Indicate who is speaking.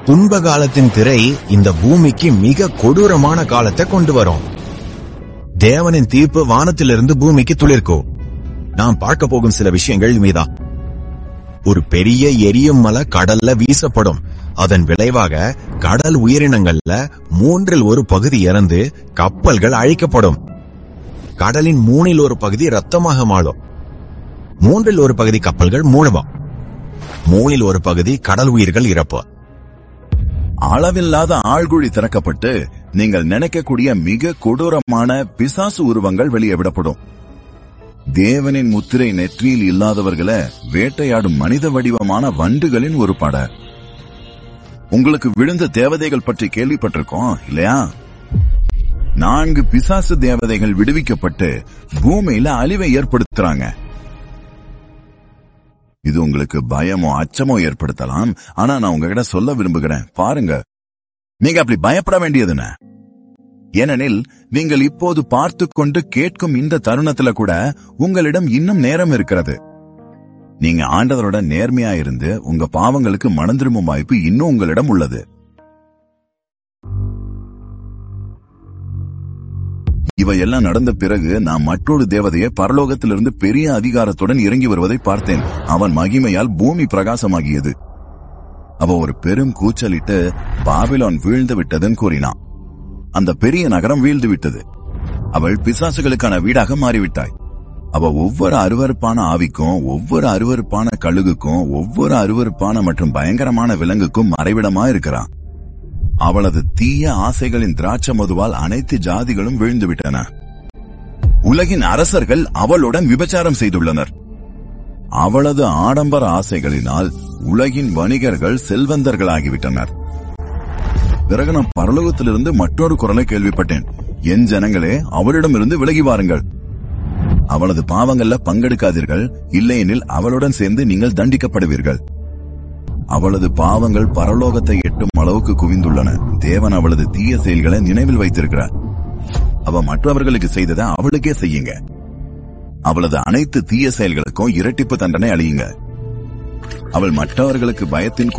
Speaker 1: துன்ப காலத்தின் திரை இந்த பூமிக்கு மிக கொடூரமான காலத்தை கொண்டு வரும் தேவனின் தீர்ப்பு வானத்திலிருந்து பூமிக்கு துளிர்க்கும் நாம் பார்க்க போகும் சில விஷயங்கள் மீதா ஒரு பெரிய எரியும் மலை கடல்ல வீசப்படும் அதன் விளைவாக கடல் உயிரினங்கள்ல மூன்றில் ஒரு பகுதி இறந்து கப்பல்கள் அழிக்கப்படும் கடலின் மூணில் ஒரு பகுதி ரத்தமாக மாறும் மூன்றில் ஒரு பகுதி கப்பல்கள் மூழ்கும் மூணில் ஒரு பகுதி கடல் உயிர்கள் இறப்பு
Speaker 2: அளவில்லாத ஆழ்குழி திறக்கப்பட்டு நீங்கள் நினைக்கக்கூடிய மிக கொடூரமான பிசாசு உருவங்கள் வெளியே விடப்படும் தேவனின் முத்திரை நெற்றியில் இல்லாதவர்களை வேட்டையாடும் மனித வடிவமான வண்டுகளின் ஒரு பட உங்களுக்கு விழுந்த தேவதைகள் பற்றி கேள்விப்பட்டிருக்கோம் இல்லையா நான்கு பிசாசு தேவதைகள் விடுவிக்கப்பட்டு பூமியில அழிவை ஏற்படுத்துறாங்க இது உங்களுக்கு பயமோ அச்சமோ ஏற்படுத்தலாம் ஆனா நான் உங்ககிட்ட சொல்ல விரும்புகிறேன் பாருங்க நீங்க அப்படி பயப்பட வேண்டியதுன்னு ஏனெனில் நீங்கள் இப்போது பார்த்து கொண்டு கேட்கும் இந்த தருணத்துல கூட உங்களிடம் இன்னும் நேரம் இருக்கிறது நீங்க ஆண்டவரோட நேர்மையா இருந்து உங்க பாவங்களுக்கு மனம் திரும்பும் வாய்ப்பு இன்னும் உங்களிடம் உள்ளது இவையெல்லாம் நடந்த பிறகு நான் மற்றொரு தேவதையை பரலோகத்திலிருந்து பெரிய அதிகாரத்துடன் இறங்கி வருவதை பார்த்தேன் அவன் மகிமையால் பூமி பிரகாசமாகியது அவ ஒரு பெரும் கூச்சலிட்டு பாபிலோன் வீழ்ந்து விட்டதுன்னு கூறினான் அந்த பெரிய நகரம் வீழ்ந்து விட்டது அவள் பிசாசுகளுக்கான வீடாக மாறிவிட்டாய் அவ ஒவ்வொரு அருவருப்பான ஆவிக்கும் ஒவ்வொரு அருவருப்பான கழுகுக்கும் ஒவ்வொரு அருவருப்பான மற்றும் பயங்கரமான விலங்குக்கும் மறைவிடமா இருக்கிறான் அவளது தீய ஆசைகளின் திராட்சை மதுவால் அனைத்து ஜாதிகளும் வீழ்ந்து விட்டன உலகின் அரசர்கள் அவளுடன் விபச்சாரம் செய்துள்ளனர் அவளது ஆடம்பர ஆசைகளினால் உலகின் வணிகர்கள் செல்வந்தர்களாகிவிட்டனர் பிறகு நான் பரலோகத்திலிருந்து மற்றொரு குரலை கேள்விப்பட்டேன் என் ஜனங்களே அவளிடமிருந்து விலகி வாருங்கள் அவளது பாவங்கள்ல பங்கெடுக்காதீர்கள் இல்லையெனில் அவளுடன் சேர்ந்து நீங்கள் தண்டிக்கப்படுவீர்கள் அவளது பாவங்கள் பரலோகத்தை எட்டும் அளவுக்கு குவிந்துள்ளன தேவன் அவளது தீய செயல்களை நினைவில் வைத்திருக்கிறார் அவ மற்றவர்களுக்கு செய்ததை அவளுக்கே செய்யுங்க அவளது அனைத்து தீய செயல்களுக்கும் இரட்டிப்பு தண்டனை அழியுங்க அவள் மற்றவர்களுக்கு பயத்தின்